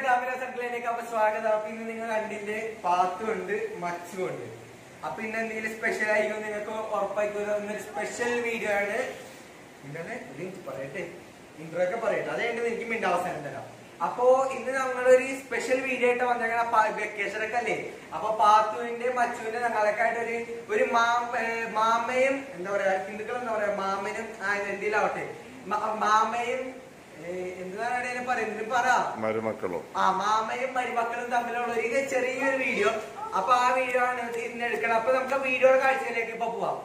Camera സർക്കിളിലേക്ക് അപ്പൊ സ്വാഗതം അപ്പൊ ഇന്ന് നിങ്ങൾ കണ്ടില്ലേ പാത്തും ഉണ്ട് മച്ചും ഉണ്ട് അപ്പൊ ഇന്ന് എന്തെങ്കിലും സ്പെഷ്യൽ ആയിരിക്കും നിങ്ങൾക്ക് ഉറപ്പായിക്കൂല ഇന്നൊരു സ്പെഷ്യൽ വീഡിയോ ആണ് എന്താണ് ഇത് എനിക്ക് പറയട്ടെ ഇൻട്രോ ഒക്കെ പറയട്ടെ അത് കഴിഞ്ഞിട്ട് എനിക്ക് മിണ്ട അവസാനം തരാം അപ്പോ ഇന്ന് നമ്മളൊരു സ്പെഷ്യൽ വീഡിയോ ആയിട്ട് വന്നേക്കണ വെക്കേഷൻ ഒക്കെ അല്ലേ അപ്പൊ പാത്തുവിന്റെ മച്ചുവിന്റെ ഞങ്ങളൊക്കെ ആയിട്ട് ഒരു ഒരു മാമ ഏർ മാമയും എന്താ പറയാ ഹിന്ദുക്കൾ എന്താ പറയാ മാമനും ആ എന്തിലാവട്ടെ മ- മാമയും ഏർ എന്താണ് അതിനെ പറയുന്നത് പറ മരുമക്കളോ ആ മാമയും മരുമക്കളും തമ്മിലുള്ള ഒരു ചെറിയൊരു വീഡിയോ അപ്പൊ ആ വീഡിയോ ആണ് ഇന്ന് എടുക്കണം അപ്പൊ നമുക്ക് വീഡിയോയുടെ കാഴ്ചയിലേക്ക് ഇപ്പൊ പോവാം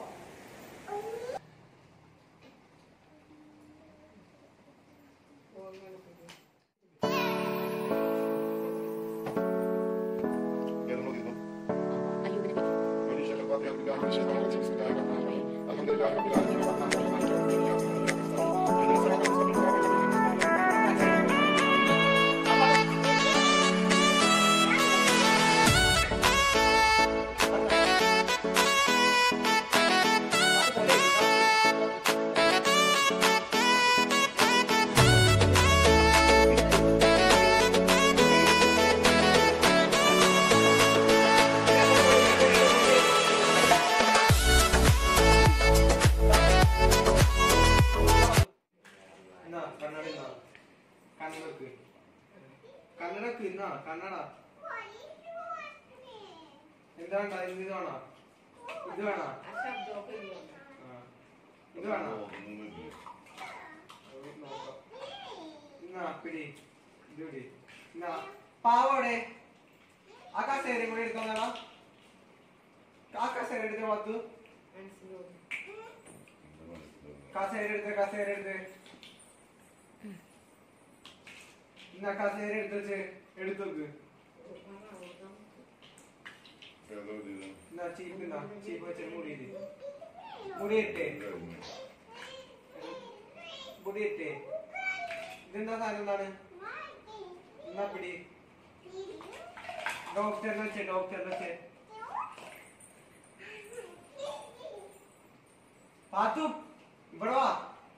എന്നാ കണ്ണട എന്നാ കണ്ണടക്ക് കണ്ണടക്ക് എന്നാ കണ്ണട എന്താണ്ടാ ഇത് വേണോ ഇത് വേണോ ആ. ഇത് വേണോ നോക്കാം. എന്നാ പിടി ഇത് പിടി എന്നാ പാവോടെ ആ കസേര കൂടെ എടുത്തോന്നാ ആ കസേര എടുത്ത പത്തു കസേര എടുത്ത് കസേര എടുത്ത് എന്നാ കസേര എടുത്ത് വെച്ച് എടുത്തു വെക്ക് എന്നാ ചീപ്പ് എന്നാ ചീപ്പ് വെച്ചിട്ട് മുടിയിട്ട് മുടിയിട്ടേ മുടിയിട്ടേ ഇതെന്താ സാധനം എന്താണ് എന്നാ പിടി ഡോക്ടറിനെ വെച്ചേ ഡോക്ടറിനെ വെച്ചേ പാത്തു ഇവിടെ വാ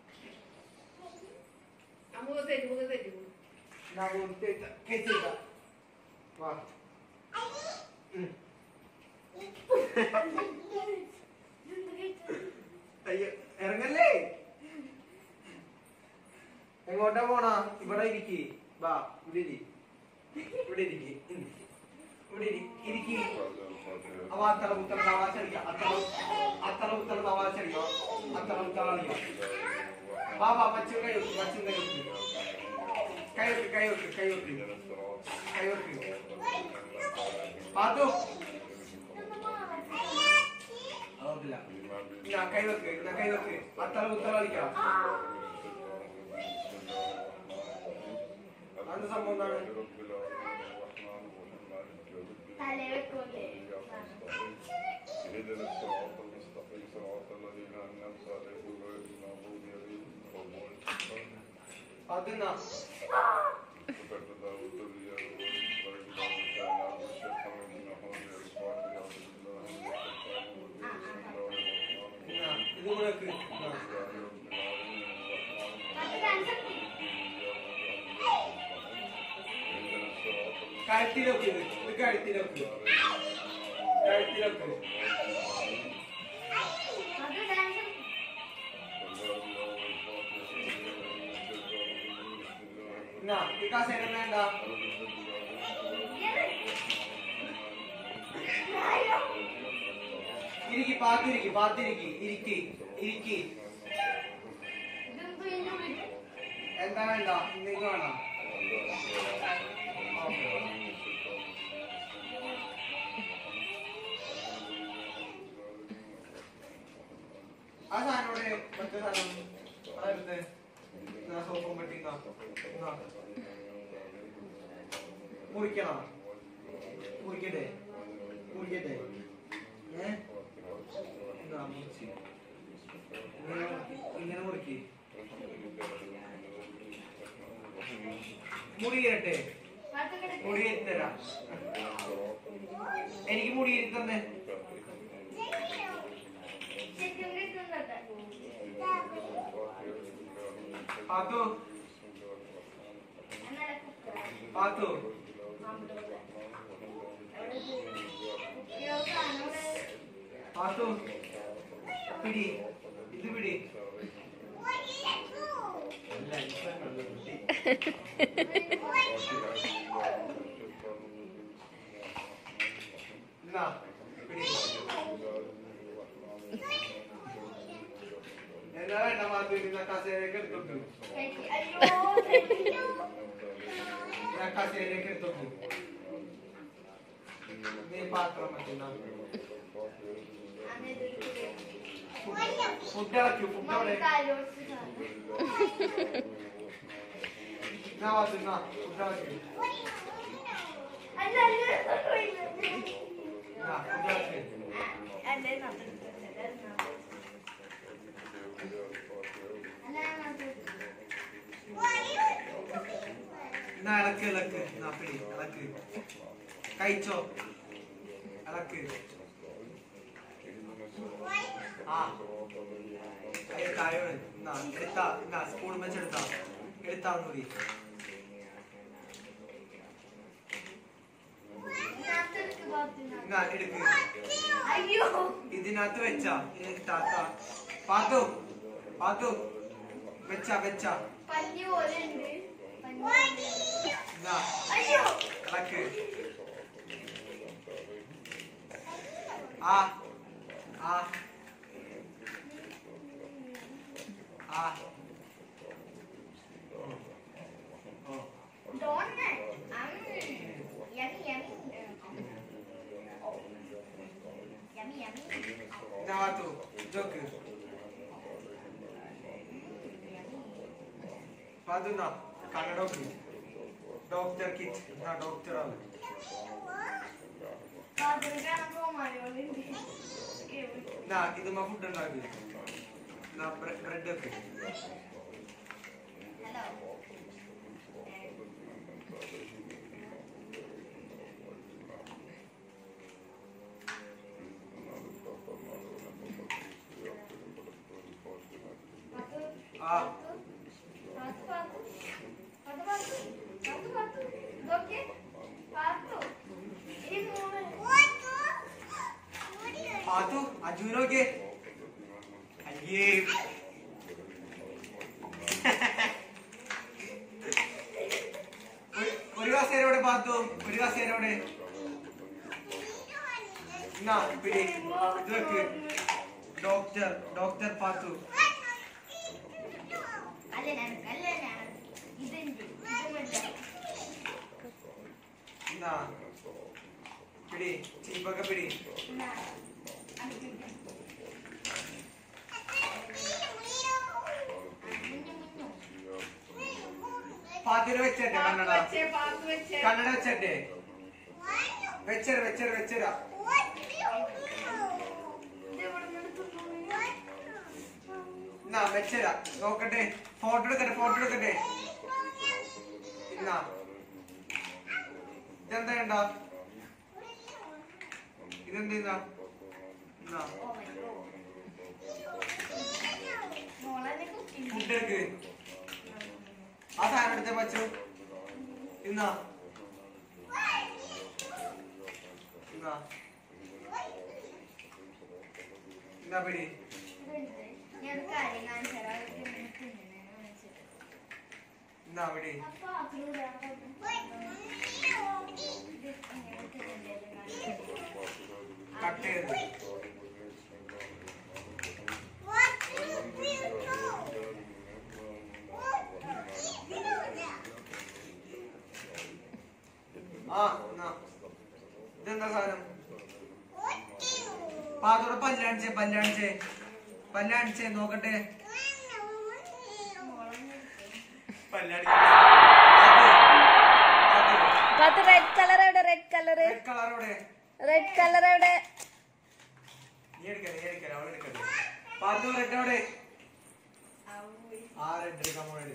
എന്നാ മുടിയിട്ട് കെട്ടിട്ട വാ ഉം. അയ്യോ ഇറങ്ങല്ലേ എങ്ങോട്ടാ പോണാ ഇവിടെ ഇരിക്കി വാ ഇവിടെ ഇരി ഇവിടെ ഇരിക്കി ഉം. ഇവിടെ ഇരി ഇരിക്കി അവ അത്തറ മുത്തറ തവാച്ചടിക്ക അത്തറ അത്തറ മുത്തറ തവാച്ചടിക്കോ അത്തറ മുത്തറ അണിയോ വാ വാ മച്ചു കൈ വെക്ക് മച്ചു കൈ വെക്ക് കൈ വെക്ക് കൈ വെക്ക് കൈ വെക്ക് കൈ വെക്ക് പാത്തു അതോട്ടില്ല ഇല്ല കൈ വെക്ക് ഇല്ല കൈ വെക്ക് അത്തറ മുത്തറ കളിക്കാം അതെന്ത് സംഭവം എന്താണ് اهدنا الصراط المستقيم صراط الذين انعمت عليهم غير المغضوب عليهم ولا الضالين അതെന്നാ وكفرت داود الرجال والرجال كان عبد الشيخ انه لإصلاح عبد الله بسم الله എന്നാ الرحمن ഇത് കൂടെ വെക്ക് എന്നാ. കഴുത്തിലൊക്കെ ഇത് ഇത് കഴുത്തിലൊക്കെ കഴുത്തിലൊക്കെ എന്നാ ഈ കസേര വേണ്ട ഇരിക്കി പാത്തിരിക്കി പാത്തിരിക്കി ഇരിക്കി ഇരിക്കി എന്താ വേണ്ട നിങ്ങൾക്ക് വേണം ആ സാധനം ഇവിടെ മറ്റേ സാധനം അതെടുത്ത് എന്നാ സോപ്പും പെട്ടി എന്നാ. എന്നാ. മുറിക്കണോ മുറിക്കട്ടെ മുറിക്കട്ടെ ഏ എന്നാ മുറിച്ച് ഇങ്ങനെ മുറിക്ക്. ഇങ്ങനെ മുറിക്ക് മുടിയിരട്ടെ മുടി തരാം എനിക്ക് മുടി തന്നെ അതോ പാത്തു പാത്തു പിടി ഇത് പിടി അല്ല, ഇപ്പൊ കുട്ടി. എന്നാ, പിടി. എന്നാ വേണ്ട പാത്തു ഇരുന്ന കസേരയൊക്കെ എടുത്തോട്ട് ഞാൻ കസേരയൊക്കെ എടുത്തോട്ട് നീ പാത്രം മറ്റുന്ന ഫുഡ് ഇളക്കൂ ഫുഡ് അവിടെ എന്നാ പാത്തു എന്നാ ഫുഡ് ഇളക്കൂ എന്നാ ഫുഡ് ഇളക്കൂ എന്നാ ഇളക്ക് ഇളക്ക് എന്നാ പിടി ഇളക്ക് കഴിച്ചോ ഇളക്ക് ആ അത് താഴെ എന്നാ എടുത്താ എന്നാ സ്പൂൺ വെച്ച് എടുത്താ എടുത്താ ഒന്നുകൂടി എന്നാ എടുക്ക് അയ്യോ ഇതിനകത്ത് വെച്ചാ ഇത് താത്ത പാത്തു പാത്തു വെച്ചാ വെച്ചാ പഞ്ഞി പോലെ ഉണ്ട് പഞ്ഞി പോലെ. എന്നാ അയ്യോ ഇളക്ക് ആ ആ ആ ഓ donut. Um, yummy, yummy. Yummy, yummy. എന്നാ പാത്തു ജോക്ക് പാത്തു എന്നാ കണ്ണടോക്ക് ഡോക്ടർ കിറ്റ് എന്നാ ഡോക്ടർ ആണ് പാത്രത്തിലാണ് കോമാളികളുണ്ട്. എന്നാ ഇതുമ്മ ഫുഡ് ഉണ്ടാക്കി എന്നാ ബ്രെഡ് ഒക്കെ Hello. പാത്തു, ആ. പാത്തു, പാത്തു, പാത്തു, പാത്തു, പാത്തു, പാത്തു, ഇതൊക്കെ പാത്തു. ഈ മൂന്ന്. പാത്തു അജുനോക്കെ അയ്യേ ഒരു- ഒരു കസേരയോടെ പാത്തു ഒരു കസേരയോടെ എന്നാ പിടി ഇത് വെക്ക് ഡോക്ടർ ഡോക്ടർ പാത്തു അല്ല ഞാൻ അല്ല ഞാൻ ഇതുണ്ട് ഇതുമുണ്ട് എന്നാ പിടി ചീപ്പൊക്കെ പിടി എന്നാ, അടുത്തിട്ട്. മുന്നു, മുന്നു. പാത്തിന് വെച്ചേട്ടെ കന്നഡ വെച്ചേ, പാത്തു വെച്ചേ. കന്നഡ വെച്ചേട്ടെ വെച്ചര വെച്ചര വെച്ചര ഇത് ഇവിടുന്ന് എടുത്ത് പോയി. എന്നാ വെച്ചര നോക്കട്ടെ ഫോട്ടോ എടുക്കട്ടെ ഫോട്ടോ എടുക്കട്ടെ എന്നാ ഇതെന്താ വേണ്ട ഇതെന്താ ഇതാ? എന്നാ Oh my God. മോളെ കുക്കിംഗ് ഫുഡ് എടുക്ക് ആ സാധനം എടുത്ത പച്ചു ഇന്നാ ഇന്നാ ഇന്നാ പിടി ഞാൻ ഒരു കാര്യം കാണിച്ചു തരാം അത് ഇങ്ങനെ തിന്നുന്നതിനെ കാണിച്ചിട്ട്. ഇന്നാ പിടി അപ്പൊ അതിൽ ഇടാൻ പറ്റും. ഇത് ഇങ്ങനെ തിന്നുന്നതിനെ കാണിച്ചിട്ട്. കട്ട് ചെയ്ത് ആ എന്നാ ഇതെന്താ സാധനം പാതോടെ പല്ലാണിച്ചേ പല്ലാണിച്ചേ പല്ലാണിച്ചേ നോക്കട്ടെ മോളൊന്ന് പല്ലാടിച്ചേ പത്ത് റെഡ് കളർ എവിടെ റെഡ് കളർ റെഡ് കളറോടെ റെഡ് കളർ എവിടെ നീ എടുക്കല്ലേ നീ എടുക്കല്ലേ അവളെ എടുക്കല്ലേ പാത്തു റെഡ് അവിടെ ആവൂയി. ആ റെഡ് എടുക്കാൻ പോണേ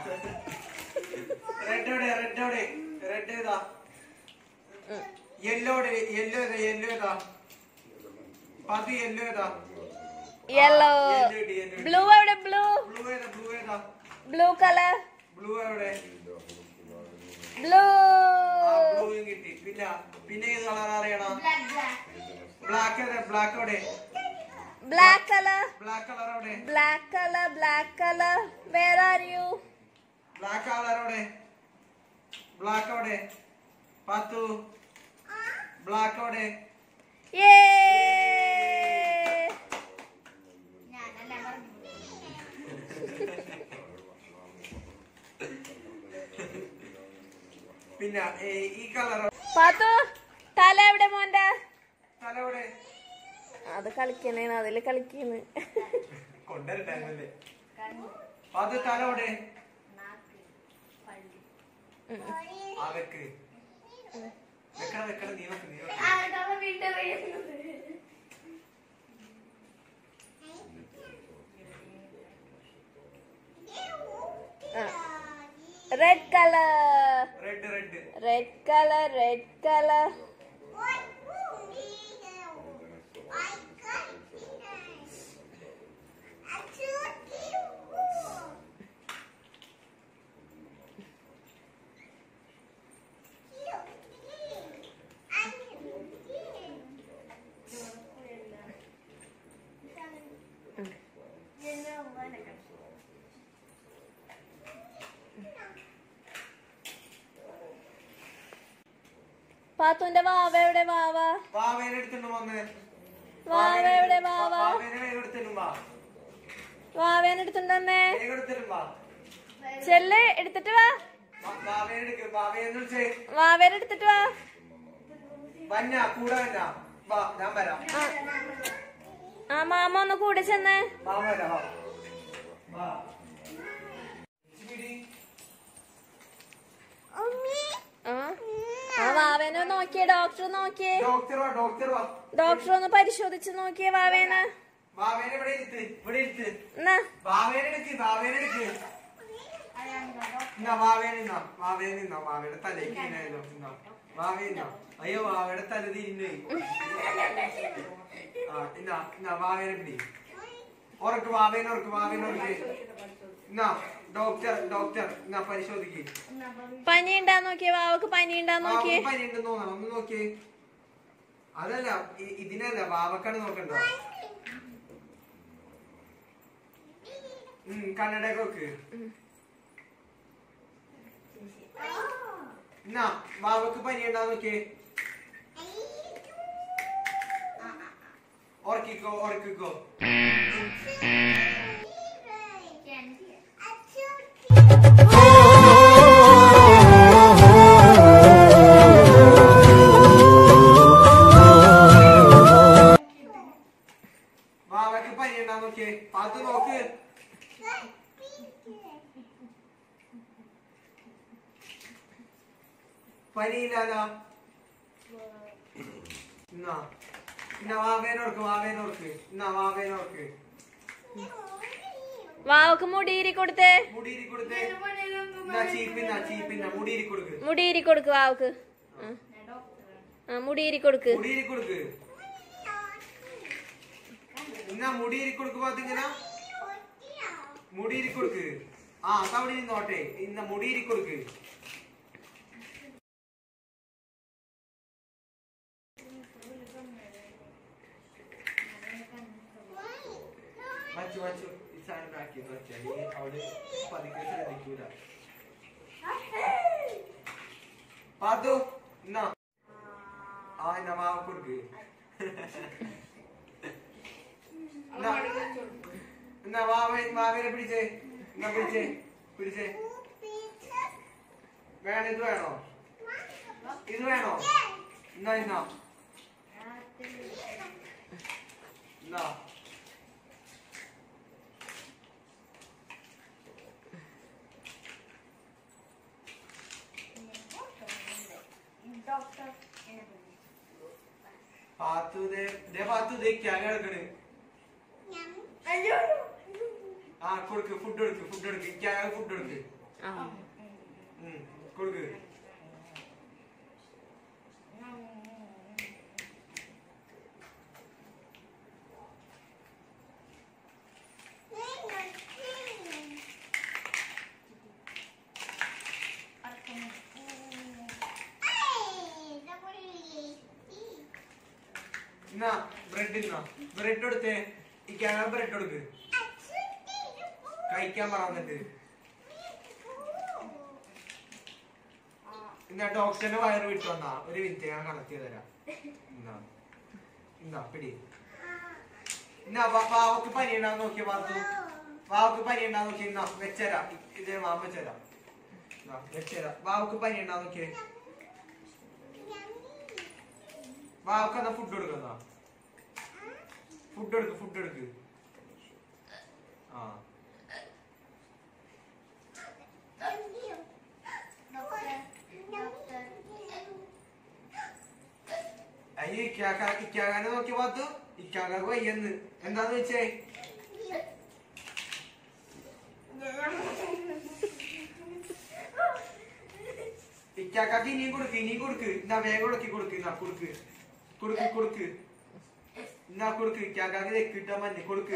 റെഡ് എവിടെ റെഡ് എവിടെ റെഡ് ഏതാ യെല്ലോ യെല്ലോ ഏതാ യെല്ലോ ഏതാ പാത്തു യെല്ലോ ഏതാ യെല്ലോ yellow ഇട്, yellow ഇട്. ബ്ലൂ എവിടെ ബ്ലൂ ബ്ലൂ ഏതാ ബ്ലൂ ഏതാ ബ്ലൂ കളർ ബ്ലൂ എവിടെ ബ്ലൂ ആ ബ്ലൂയും കിട്ടി പിന്നെ പിന്നെ ഏത് കളർ അറിയണം ബ്ലാക്ക് ബ്ലാക്ക് ബ്ലാക്ക് ബ്ലാക്ക് അവിടെ ബ്ലാക്ക് കളർ ബ്ലാക്ക് കളർ അവിടെ black colour black colour where are you black colour അവിടെ ബ്ലാക്ക് അവിടെ പാത്തു ബ്ലാക്ക് അവിടെ യേ ഞാനല്ല പറഞ്ഞു പിന്നെ ഏ, ഈ കളർ പാത്തു തല എവിടെ മോന്റെ തല അവിടെ അത് കളിക്കണേണ് അതില് കളിക്കുന്നു കൊണ്ടുവരണ്ടല്ലേ കണ്ണു പാത്തു തല അവിടെ നാക്ക് പല്ല് അവക്ക് വെക്കണം വെക്കണം നീ വെക്ക് നീ വെക്ക് ആരുടെ വീട്ടിൽ വീഴുന്നത് red colour red red red colour red colour പാത്തുന്റെ വാവ എവിടെ വാവ വാവേനെ എടുത്തിട്ട് വന്ന് വാവ എവിടെ വാവ വാവേനെ വേഗം എടുത്തിട്ടും വാ വാവേനെ എടുത്തുണ്ടോന്നേ വേഗം എടുത്തിട്ടും വാ ചെല്ല് എടുത്തിട്ട് വാ വാ- വാവേനെ എടുക്ക് വാവേനെ വിളിച്ചേ വാവേനെ എടുത്തിട്ട് വാ വന്ന കൂടെ വന്ന വാ ഞാൻ വരാം ആ. ആ മാമ ഒന്ന് കൂടെ ചെന്ന് മാമ വരാം വാ വാ പിടി. ആ ആ വാവേനെ നോക്കിയേ ഡോക്ടർ നോക്കിയേ ഡോക്ടർ വാ ഡോക്ടർ വാ ഡോക്ടർ ഒന്ന് പരിശോധിച്ച് നോക്കിയേ വാവേനെ വാവേനെ ഇവിടെ ഇരുത്ത് ഇവിടെ ഇരുത്ത് എന്നാ വാവേനെ എടുക്ക് വാവേനെ എടുക്ക് എന്നാ വാവേനെ നിന്നാ വാവേനെ നിന്നാ വാവേടെ തലേക്ക് ഇങ്ങനെയായല്ലോ നിന്നാ വാവേ നിന്നാ അയ്യോ വാവേടെ തല തിരിഞ്ഞു ആ ഇന്നാ ഇന്നാ വാവേനെ പിടി ഉറക്ക് വാവേനെ ഉറക്ക് വാവേനെ ഉറക്ക് എന്നാ ഡോക്ടർ ഡോക്ടർ എന്നാ പരിശോധിക്ക് പനി ഉണ്ടാ നോക്കിയേ വാവക്ക് പനി ഉണ്ടാ നോക്കിയേ വാവക്ക് പനി ഉണ്ടെന്ന് തോന്നണം ഒന്ന് നോക്കിയേ അതല്ല ഇ- ഇതിനല്ല വാവക്കാണ് നോക്കണ്ട ഉം കണ്ണടയൊക്കെ നോക്ക് എന്നാ വാവക്ക് പനി ഉണ്ടാ നോക്കിയേ ഉറക്കിക്കോ ഉറക്കിക്കോ വാവക്ക് പനി ഉണ്ടാ നോക്കിയേ പാത്ത് നോക്ക് പനിയില്ലാലോ എന്നാ എന്നാ വാവേനോർക്ക് വാവേനോർക്ക് എന്നാ വാവേനോർക്ക് വാവക്ക് മുടിയിരി കൊടുത്തേ മുടിയിരി കൊടുത്തേ എന്നാ ചീപ്പിന്നാ ചീപ്പിന്നാ മുടിയിരി കൊടുക്ക് മുടിയിരി കൊടുക്ക് വാവക്ക് ആ. ആ മുടിയിരി കൊടുക്ക് മുടിയിരി കൊടുക്ക് എന്നാ മുടിയിരി കൊടുക്ക് പാത്തിങ്ങനെ മുടിയിരി കൊടുക്ക് ആ അതവിടെ നിന്നോട്ടെ ഇന്ന മുടിയിരി കൊടുക്ക് മച്ചു മച്ചു ഈ സാധനം ബാക്കി വെച്ചാൽ അവിടെ പതുക്കെ ശ്രദ്ധിക്കൂല പാത്തു എന്നാ ആ എന്നാ മാവ കൊടുക്ക് എന്നാ എന്നാ വാവ വാവേനെ പിടിച്ചേ എന്നാ പിടിച്ചേ പിടിച്ചേ വേണം ഇത് വേണോ ഇത് വേണോ എന്നാ എന്നാ എന്നാ ഡോക്ടർ പാത്തു ദേ ദേ പാത്തു ദേ ക്യാ കിടക്കണ് അയ്യോ ആ കൊടുക്ക് ഫുഡ് കൊടുക്ക് ഫുഡ് കൊടുക്ക് ക്യാ ഫുഡ് കൊടുക്ക് ആ ഉം, കൊടുക്ക് എന്നാ ബ്രെഡ് ഇന്നാ ബ്രെഡ് എടുത്തേ ഇക്കാണ ബ്രെഡ് കൊടുക്ക് കഴിക്കാൻ മറന്നിട്ട് എന്നാ ഡോക്ടറിന്റെ വയറ് വിട്ടു വന്നാ ഒരു മിനിറ്റ് ഞാൻ കണക്ട് ചെയ്ത് തരാം എന്നാ എന്നാ പിടി എന്നാ വാ- വാവക്ക് പനി ഉണ്ടാവും നോക്കിയ പാത്തു വാവക്ക് പനി ഉണ്ടാവും നോക്കി എന്നാ വെച്ചരാ ഇത് മാമ വെച്ചരാ എന്നാ വെച്ചരാ വാവക്ക് പനി ഉണ്ടാവും നോക്കിയേ വാവക്ക് എന്നാ ഫുഡ് കൊടുക്കുന്ന ഫുഡ് എടുക്ക് ഫുഡ് എടുക്ക് ആ അയ്യോ ഇക്കാക്ക ഇക്കാകാനെ നോക്കി പാത്തു ഇക്കാക്കാക്ക് വയ്യെന്ന് എന്താന്ന് വെച്ചേ ഇക്കാക്കാക്ക് ഇനിയും കൊടുക്ക് ഇനിയും കൊടുക്ക് എന്നാ വേഗം കൊടുക്കി കൊടുക്ക് എന്നാ കൊടുക്ക് കൊടുക്ക് കൊടുക്ക് എന്നാ കൊടുക്ക് ഇക്കാക്കാക്ക് കിട്ടാൻ മഞ്ഞ കൊടുക്ക്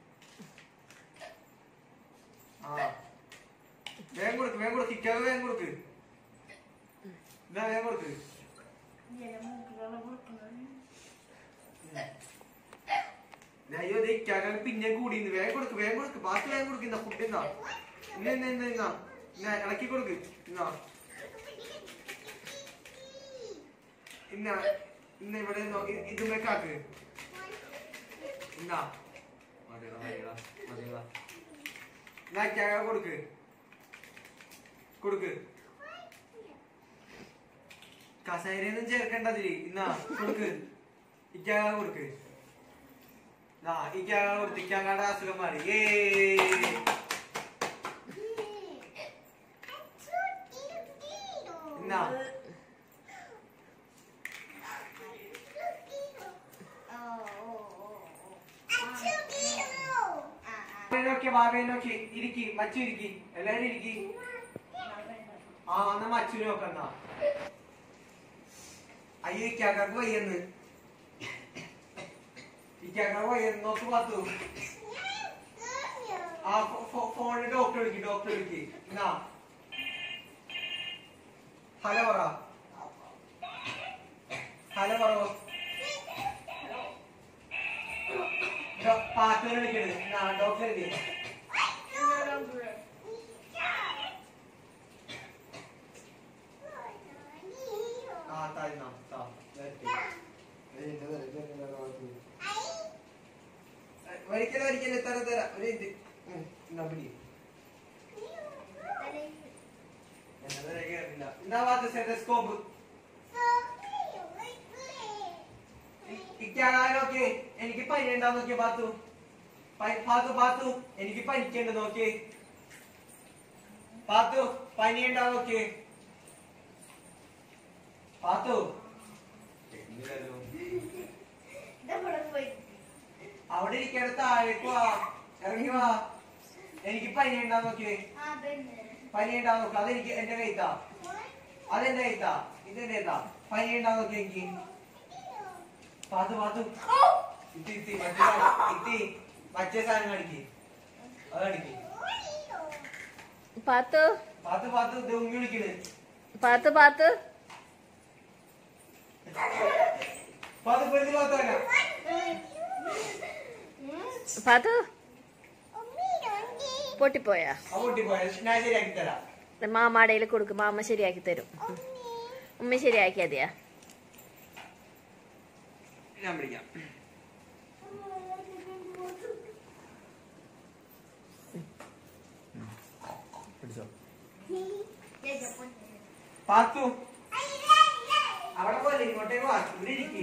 ആ വേഗം കൊടുക്ക് വേഗം കൊടുക്ക് ഇക്കാക്ക് വേഗം കൊടുക്ക് എന്നാ വേഗം കൊടുക്ക് അയ്യോ ദേ ഇക്കാക്കാക്ക് പിന്നെ കൂടിന്ന് വേഗം കൊടുക്ക് വേഗം കൊടുക്ക് ബാക്കി വേഗം കൊടുക്ക് ഇന്നാ ഫുഡ് ഇന്നാ ഇന്ന ഇന്ന ഇന്ന ഇന്നാ ഇന്നാ ഇളക്കി കൊടുക്ക് ഇന്നാ ഇന്ന ഇന്ന ഇവിടെ നോക്കി ഇതുമേ കാക്ക് ഇന്നാ മതിയടാ മതിയടാ മതിയടാ എന്നാ ഇക്കാക്ക കൊടുക്ക് കൊടുക്ക് കസേരയൊന്നും ചേർക്കണ്ടതില് ഇന്നാ കൊടുക്ക് ഇക്കാക്ക കൊടുക്ക് ആ ഇക്കാക്ക കൊടുത്ത് ഇക്കാക്കാടെ അസുഖം മാറി ഏ എന്നാ നോക്കി ബാബയെ നോക്കി ഇരിക്കി മച്ചു ഇരിക്കി എല്ലാരും ഇരിക്കി ആ എന്നാ മച്ചു നോക്കണ്ട അയ്യോ ഇക്കാക്കാക്ക് വയ്യെന്ന് ഇക്കാക്കാക്ക് വയ്യെന്ന് നോക്ക് പാത്തു ആ ഫോണിൽ ഡോക്ടർ വിളിക്ക് ഡോക്ടർ വിളിക്ക് എന്നാ ഹലോ പറ ഹലോ പറോ പാത്തുവിനെ വിളിക്കണത് എന്നാ ഡോക്ടർ വിളിക്ക് ആ താഴ്ന്നാ താ ഒരിക്കലും ഒരിക്കലും തര തര ഒരു ഇത് ഉം, എന്നാ പിടി ഞാനത് കേറില്ല എന്താ വാത്ത സ്റ്റെതസ്കോപ്പ് ഇക്കാകാനൊക്കെ എനിക്ക് പനി ഉണ്ടാ നോക്കിയ പാത്തു പ- പാത്തു പാത്തു എനിക്ക് പനിക്കുണ്ട് നോക്കി പാത്തു പനി ഉണ്ടാ നോക്കി പാത്തു എന്തിനാലോ? അവിടെ ഇരിക്കണ താഴേക്ക് വാ ഇറങ്ങി വാ എനിക്ക് പനി ഉണ്ടാ നോക്കി പനി ഉണ്ടാ നോക്ക് അതെനിക്ക് എന്റെ കൈത്താ അതെന്റെ കൈത്താ ഇതെന്റെ കൈത്താ പനി ഉണ്ടാ നോക്കി എനിക്ക് പാത്തു പാത്തു ഇത്തി ഇത്തി മറ്റേ സാധനം- ഇത്തി മറ്റേ സാധനം കാണിക്ക് അത് കാണിക്ക് പാത്തു പാത്തു പാത്തു ഇത് ഉമ്മി വിളിക്കണ് പാത്തു പാത്തു പാത്തു പെരുതി പാത്താനാ പാത്തു പൊട്ടിപ്പോയാ ആ പൊട്ടി പോയ ഞാൻ ശരിയാക്കി തരാം മാമാടയിൽ കൊടുക്കും മാമ ശരിയാക്കി തരും ഉമ്മ ശരിയാക്കി മതിയാ ഞാൻ വിളിക്കാം പിടിച്ചോ പാത്തു അവിടെ പോലെ ഇങ്ങോട്ടേക്ക് വാ ഇവിടെ ഇരിക്കി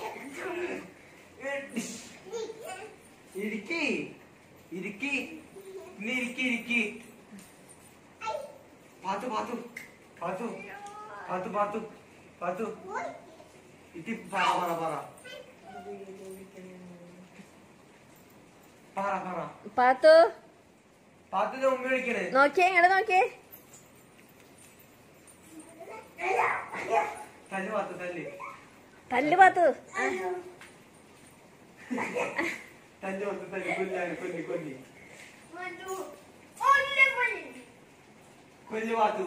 ഇരിക്കി ഇരിക്കി ഇന്ന് ഇരിക്കി ഇരിക്കി പാത്തു പാത്തു പാത്തു പാത്തു പാത്തു പാത്തു ഇത്തി പറ പറ പറ പറ പറ പാത്തു പാത്തു ഉമ്മ വിളിക്കണേ നോക്കിയേ ഇങ്ങോട്ട് നോക്കിയേ തല്ല് പാത്തു തല്ല് തല്ല് പാത്തു ആ. തല്ല് പാത്തു തല്ല് കൊല്ലാന് കൊല്ലി കൊല്ലി കൊല്ലു പാത്തു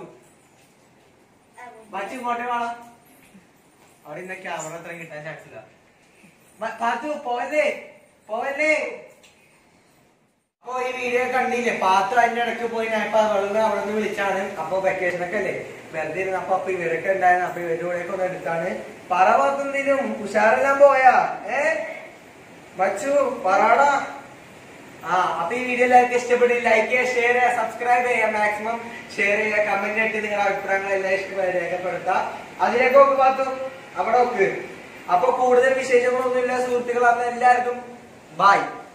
ബച്ച് ഇങ്ങോട്ടേ വേണം അവിടെ ഇന്ന ക്യാമറ അത്രയും കിട്ടാൻ ചാൻസ് ഇല്ല മ- പാത്തു പോവല്ലേ പോവല്ലേ അപ്പൊ ഈ വീഡിയോ കണ്ടില്ലേ പാത്തു അതിന്റെ ഇടയ്ക്ക് പോയി ഞാൻ ഇപ്പൊ വെള്ളം അവിടെ നിന്ന് വിളിച്ചാണ് അപ്പൊ വെക്കേഷൻ ഒക്കെ അല്ലേ വെറുതെ ഇരുന്ന് അപ്പൊ അപ്പൊ ഇവരൊക്കെ ഉണ്ടായിരുന്നു അപ്പൊ ഇവരുടെ കൂടെ ഒന്ന് എടുത്താണ് പറ പാത്തുന്നതിനും ഉഷാറെല്ലാം പോയാ ഏ മച്ചു പറടാ ആ അപ്പൊ ഈ വീഡിയോ എല്ലാവർക്കും ഇഷ്ടപ്പെട്ട് ലൈക്ക് ചെയ്യുക ഷെയർ ചെയ്യുക സബ്സ്ക്രൈബ് ചെയ്യുക മാക്സിമം ഷെയർ ചെയ്യുക കമന്റ് ഇട്ട് നിങ്ങളുടെ അഭിപ്രായങ്ങൾ എല്ലാം ഇഷ്ടമായി രേഖപ്പെടുത്താം അതിലേക്ക് നോക്ക് പാത്തു അവിടെ നോക്ക് അപ്പൊ കൂടുതൽ വിശേഷങ്ങളൊന്നുമില്ല സുഹൃത്തുക്കൾ അന്ന് എല്ലാവർക്കും ബൈ